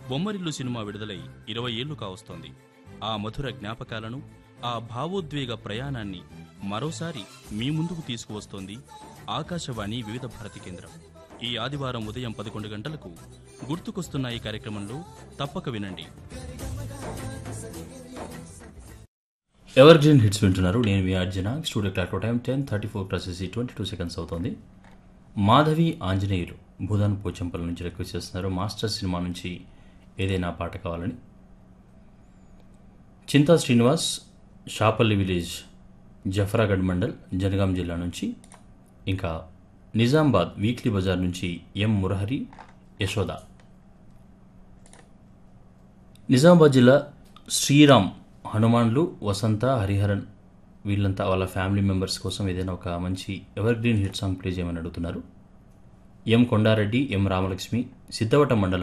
Bommarillu cinema విడుదలై ఇరవై ఏళ్లు కావస్తోంది ఆ మధుర జ్ఞాపకాలను ఆ భావోద్వేగ ప్రయాణాన్ని మరోసారి మీ ముందుకు తీసుకువస్తోంది ఆకాశవాణి వివిధ భారతి కేంద్రం ఈ ఆదివారం ఉదయం పదకొండు గంటలకు గుర్తుకొస్తున్న ఈ కార్యక్రమంలో తప్పక వినండి ఎవర్ గ్రీన్ హిట్స్ వింటున్నారు నేను మీ Arjuna studio clock time ten thirty four plus twenty two seconds అవుతుంది మాధవి ఆంజనేయులు భూదాన్ పోచంపల్లి నుంచి రిక్వెస్ట్ చేస్తున్నారు మాస్టర్ సినిమా నుంచి ఏదైనా పాట కావాలని చింతా శ్రీనివాస్ షాపల్లి విలేజ్ జఫరాగఢ్ మండల్ జనగాం జిల్లా నుంచి ఇంకా నిజామాబాద్ వీక్లీ బజార్ నుంచి ఎం మురహరి యశోద నిజామాబాద్ జిల్లా శ్రీరామ్ హనుమాన్లు వసంత హరిహరన్ వీళ్ళంతా వాళ్ళ ఫ్యామిలీ మెంబర్స్ కోసం ఏదైనా ఒక మంచి ever green hit song play చేయమని అడుగుతున్నారు ఎం కొండారెడ్డి ఎం రామలక్ష్మి సిద్ధవట మండలం